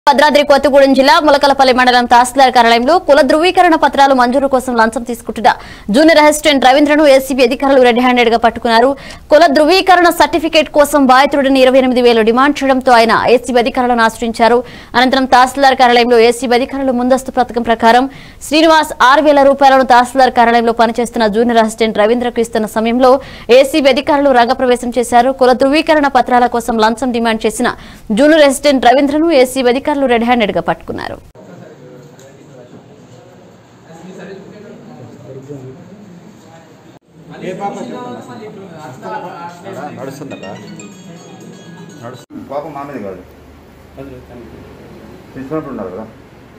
భద్రాద్రి కొత్తగూడెం జిల్లా ములకలపల్లి మండలం తహసీల్దార్ కార్యాలయంలో కుల ధృవీకరణ పత్రాలు మంజూరు కోసం లంచం తీసుకుంటున్న జూనియర్ అసిస్టెంట్ రవీంద్రను ఏసీబీ అధికారులు రెడ్ హ్యాండెడ్ గా పట్టుకున్నారు కుల ధృవీకరణ సర్టిఫికేట్ కోసం బాధితుడిని ఇరవై ఎనిమిది వేలు డిమాండ్ చేయడంతో ఆయన ఏసీబీ అధికారులను ఆశ్రయించారు అనంతరం తహసీల్దార్ కార్యాలయంలో ఏసీబీ అధికారులు ముందస్తు పథకం ప్రకారం శ్రీనివాస్ ఆరు వేల రూపాయలను తహసీల్దార్ కార్యాలయంలో పనిచేస్తున్న జూనియర్ అసిస్టెంట్ రవీంద్రకు ఇస్తున్న సమయంలో ఏసీబీ అధికారులు రంగప్రవేశం చేశారు కుల ధృవీకరణ పత్రాల కోసం లంచం డిమాండ్ చేసిన జూనియర్ అసిస్టెంట్ రవీంద్రను ఏసీబీ అధికారులు రెడ్ హ్యాండెడ్ గా పట్టుకున్నారు నడుస్తుందా నడుస్తుంది పాపం మా మీద కాదు తీసుకున్నట్టున్నారు కదా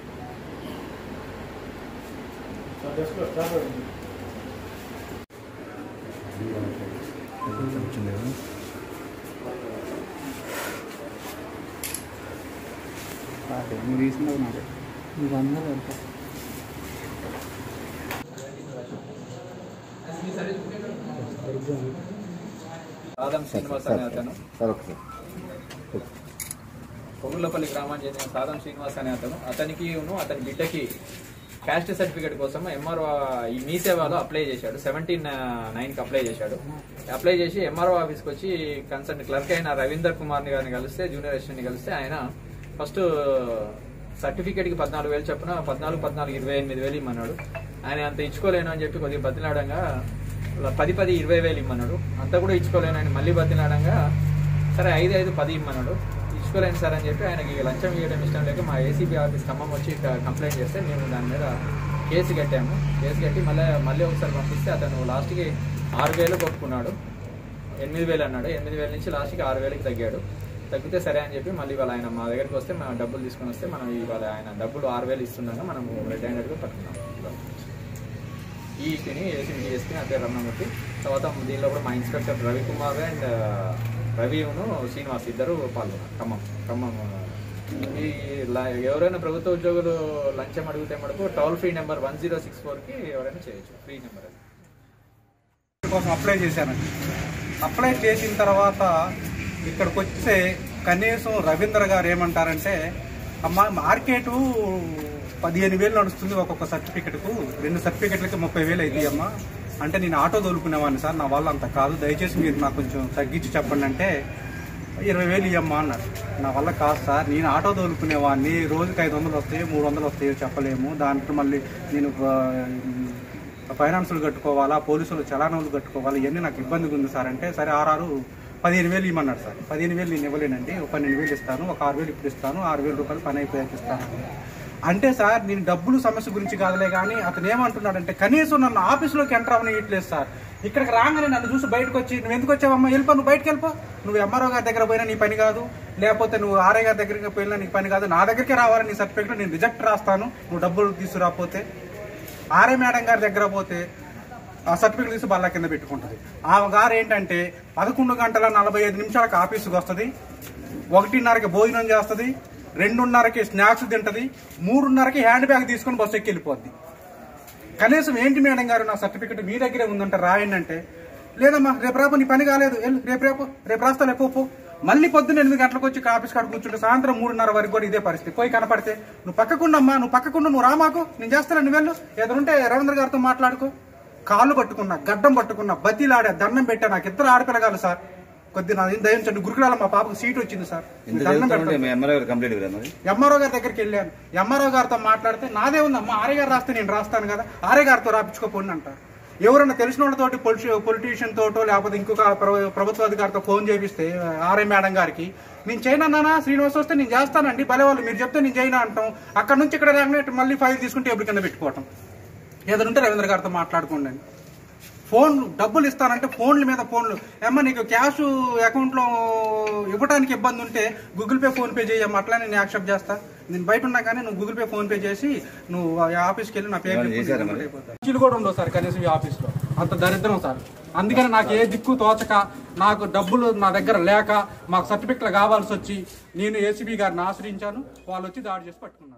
సాదం శ్రీనివాస్ అనే అతను సార్ ఒకసారి కొగుళ్ళపల్లి గ్రామానికి చెందిన సాదం శ్రీనివాస్ అనే అతను అతనికి ఉన్ను అతని బిడ్డకి క్యాస్ట్ సర్టిఫికేట్ కోసం ఎంఆర్ఓ ఈ మీ సేవలో అప్లై చేశాడు సెవెంటీన్ నైన్ కి అప్లై చేశాడు అప్లై చేసి ఎంఆర్ఓ ఆఫీస్కి వచ్చి కన్సర్న్ క్లర్క్ అయిన రవీందర్ కుమార్ గారిని కలిస్తే జూనియర్ అసిస్టెంట్ కలిస్తే ఆయన ఫస్ట్ సర్టిఫికేట్ కి పద్నాలుగు వేలు చొప్పున పద్నాలుగు పద్నాలుగు ఇరవై ఎనిమిది వేలు ఇమ్మన్నాడు ఆయన అంత ఇచ్చుకోలేను అని చెప్పి కొద్దిగా బతిలాడంగా పది పది ఇరవై వేలు ఇమ్మన్నాడు అంతా కూడా ఇచ్చుకోలేను అని మళ్ళీ బతిలాడంగా సరే ఐదు ఐదు పది ఇమ్మన్నాడు ఇచ్చుకోలేను సార్ అని చెప్పి ఆయనకి లంచం ఇవ్వడం ఇష్టం లేక మా ఏసీబీ ఆఫీస్ ఖమ్మం వచ్చి ఇక్కడ కంప్లైంట్ చేస్తే మేము దాని మీద కేసు కట్టాము కేసు కట్టి మళ్ళీ మళ్ళీ ఒకసారి పంపిస్తే అతను లాస్ట్కి ఆరు వేలు కొట్టుకున్నాడు ఎనిమిది వేలు అన్నాడు ఎనిమిది వేల నుంచి లాస్ట్కి ఆరు వేలకి తగ్గాడు తగ్గితే సరే అని చెప్పి మళ్ళీ ఇవాళ ఆయన మా దగ్గరికి వస్తే మనం డబ్బులు తీసుకొని వస్తే మనం ఇవాళ ఆయన డబ్బులు ఆరు వేలు ఇస్తుండగా మనం రెడ్ హ్యాండెడ్గా పట్టుకున్నాం ఇవాళ. ఈపీని ఏసీబీ డిఎస్పీ నా పేరు రమణమూర్తి తర్వాత దీనిలో కూడా మా ఇన్స్పెక్టర్ రవికుమార్ అండ్ రవిను శ్రీనివాస్ ఇద్దరు పాల్గొన్నారు ఖమ్మం ఖమ్మం ఈ ల- ఎవరైనా ప్రభుత్వ ఉద్యోగులు లంచం అడిగితే మటుకు toll free number one zero six ఫోర్కి ఎవరైనా చేయొచ్చు ఫ్రీ నెంబర్ అది కోసం అప్లై చేశానండి అప్లై చేసిన తర్వాత ఇక్కడికి వస్తే కనీసం రవీంద్ర గారు ఏమంటారంటే అమ్మ మార్కెట్ పదిహేను వేలు నడుస్తుంది ఒక్కొక్క సర్టిఫికెట్కు రెండు సర్టిఫికెట్లకి ముప్పై వేలు అవుతాయి అమ్మా అంటే నేను ఆటో తోలుకునేవాడిని సార్ నా వల్ల అంత కాదు దయచేసి మీరు నాకు కొంచెం తగ్గించి చెప్పండి అంటే ఇరవై వేలు ఇవ్వమ్మా అన్నారు నా వల్ల కాదు సార్ నేను ఆటో తోలుకునేవాడిని రోజుకి ఐదు వందలు వస్తాయి మూడు వందలు వస్తాయో చెప్పలేము దాంట్లో మళ్ళీ నేను ఆ, ఫైనాన్సులు కట్టుకోవాలా పోలీసులు చలానాలు కట్టుకోవాలా ఇవన్నీ నాకు ఇబ్బందిగా ఉంది సార్ అంటే సరే ఆర్ఆర్ పదిహేను వేలు ఇవ్వమన్నాడు సార్ పదిహేను వేలు నేను ఇవ్వలేనండి ఒక పన్నెండు వేలు ఇస్తాను ఒక ఆరు వేలు ఇప్పుడు ఇస్తాను ఆరు వేల రూపాయలు పని అయిపోయాక ఇస్తాను అంటే సార్ నేను డబ్బులు సమస్య గురించి కాదులే కానీ అతను ఏమంటున్నాడంటే కనీసం నన్ను ఆఫీసులోకి ఎంటర్ అవ్వనియట్లేదు సార్ ఇక్కడికి రాగానే నన్ను చూసి బయటకు వచ్చి నువ్వు ఎందుకు వచ్చావమ్మా వెళ్ళిపో నువ్వు బయటకు వెళ్ళిపో నువ్వు ఎంఆర్ఓ గారి దగ్గర పోయినా నీ పని కాదు లేకపోతే నువ్వు ఆర్ఐ గారి దగ్గరికి పోయినా నీ పని కాదు నా దగ్గరికి రావాలి నీ సర్టిఫికెట్ నేను రిజెక్ట్ రాస్తాను నువ్వు డబ్బులు తీసుకురాకపోతే ఆర్ఐ మేడం గారి దగ్గర పోతే ఆ సర్టిఫికెట్ తీసి బల్ల కింద పెట్టుకుంటుంది ఆ గారు ఏంటంటే పదకొండు గంటల నలభై ఐదు నిమిషాలకు ఆఫీసుకి వస్తుంది ఒకటిన్నరకి భోజనం చేస్తుంది రెండున్నరకి స్నాక్స్ తింటది మూడున్నరకి హ్యాండ్ బ్యాగ్ తీసుకొని బస్సు ఎక్కి వెళ్ళిపోద్ది కనీసం ఏంటి మేడం గారు నా సర్టిఫికెట్ మీ దగ్గరే ఉందంటే రాయండి అంటే లేదమ్మా రేపు రేపు నీ పని కాలేదు వెళ్ళు రేపు రేపు రేపు రాస్తా లేపు పో మళ్ళీ పొద్దున్న ఎనిమిది గంటలకు వచ్చి ఆఫీస్ కాడ కూర్చుంటే సాయంత్రం మూడున్నర వరకు కూడా ఇదే పరిస్థితి పోయి కనపడితే నువ్వు పక్కకుండమ్మా నువ్వు పక్కకుండా నువ్వు రామాకు నేను చేస్తాను నువ్వు వెళ్ళు ఎదురుంటే రవీంద్ర గారితో మాట్లాడుకో కాళ్ళు పట్టుకున్నా గడ్డం పట్టుకున్నా బతిలాడా దండం పెట్టా నాకు ఇద్దరు ఆడపిల్లగాలు సార్ కొద్ది నా దయించండి గురుకులాల మా పాపకు సీట్ వచ్చింది సార్ ఇంత దండం చదువుతుంటే పెట్టండి మీ ఎమ్మెల్యే గారు కంప్లీట్ కదా మరి ఎంఆర్ఓ గారి దగ్గరికి వెళ్ళాను ఎంఆర్ఓ గారితో మాట్లాడితే నాదే ఉంది అమ్మ ఆర్ఏ గారు రాస్తే నేను రాస్తాను కదా ఆర్ఏ గారితో రాపించుకోపోండి అంటారు ఎవరైనా తెలిసిన వాళ్ళతోటి పొలిటీషియన్ తోటో లేకపోతే ఇంకొక ప్ర- ప్రభుత్వ అధికారితో ఫోన్ చేపిస్తే ఆర్ఏ మేడం గారికి నేను చేయనన్నానా శ్రీనివాస్ వస్తే నేను చేస్తానండి భలే వాళ్ళు మీరు చెప్తే నేను చేయను అంటాం అక్కడ నుంచి ఇక్కడ రాగానే మళ్ళీ ఫైల్ తీసుకుని టేబుల్ కింద పెట్టుకోవటం ఏదంటే రవీంద్ర గారితో మాట్లాడుకోండి అని ఫోన్ డబ్బులు ఇస్తానంటే ఫోన్ల మీద ఫోన్లు ఏమ్మా నీకు క్యాష్ అకౌంట్ లో ఇవ్వడానికి ఇబ్బంది ఉంటే గూగుల్ పే ఫోన్ పే చేయమ్మా అట్లా నేను యాక్సెప్ట్ చేస్తా నేను బయట ఉన్నా కానీ నువ్వు గూగుల్ పే ఫోన్ పే చేసి నువ్వు ఆ ఆఫీస్కి వెళ్ళి నా పేరు వాళ్ళు చేశారా మరి? ఖర్చులు కూడా ఉండవు సార్ కనీసం ఈ ఆఫీస్ లో అంత దరిద్రం సార్ అందుకని నాకు ఏ దిక్కు తోచక నాకు డబ్బులు నా దగ్గర లేక మాకు సర్టిఫికెట్లు కావాల్సి వచ్చి నేను ఏసీబీ గారిని ఆశ్రయించాను వాళ్ళు వచ్చి దాడి చేసి పట్టుకున్నారు